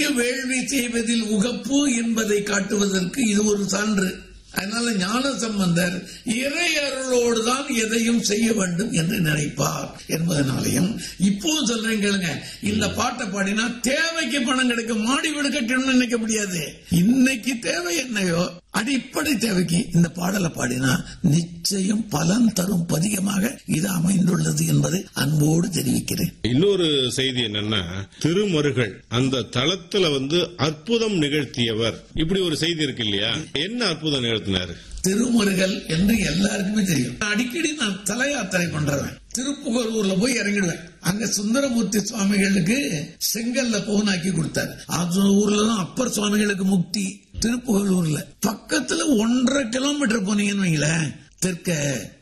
தீங்கு வேள்வி செய்வதில் உகப்பு என்பதை காட்டுவதற்கு இது ஒரு சான்று அதனால ஞான சம்பந்தர் இறை அருளோடு தான் எதையும் செய்ய வேண்டும் என்று நினைப்பார் என்பதனாலையும் இப்போ சொல்றேன் கேளுங்க இந்த பாட்டை பாடினா தேவைக்கு பணம் கிடைக்கும் மாடி வீடு கட்டணும்னு நினைக்க முடியாது இன்னைக்கு தேவை என்னையோ அடிப்படை தேவைக்கு இந்த பாடலை பாடினா நிச்சயம் பலன் தரும் பதிகமாக இது அமைந்துள்ளது என்பதை அன்போடு தெரிவிக்கிறேன் இன்னொரு செய்தி என்னன்னா திருமருகள் அந்த தளத்துல வந்து அற்புதம் நிகழ்த்தியவர் இப்படி ஒரு செய்தி இருக்கு இல்லையா என்ன அற்புதம் நிகழ்த்தினாரு திருமுருகல் என்று எல்லாருக்குமே தெரியும் அடிக்கடி நான் தல யாத்திரை பண்றவன் திருப்புகலூர்ல போய் இறங்கிடுவேன் அங்க சுந்தரமூர்த்தி சுவாமிகளுக்கு செங்கல்ல பவுனாக்கி கொடுத்தாரு அது ஊர்ல தான் அப்பர் சுவாமிகளுக்கு முக்தி திருப்புகலூர்ல பக்கத்துல ஒன்றரை கிலோமீட்டர் போனீங்கன்னு வைங்களேன் தெற்க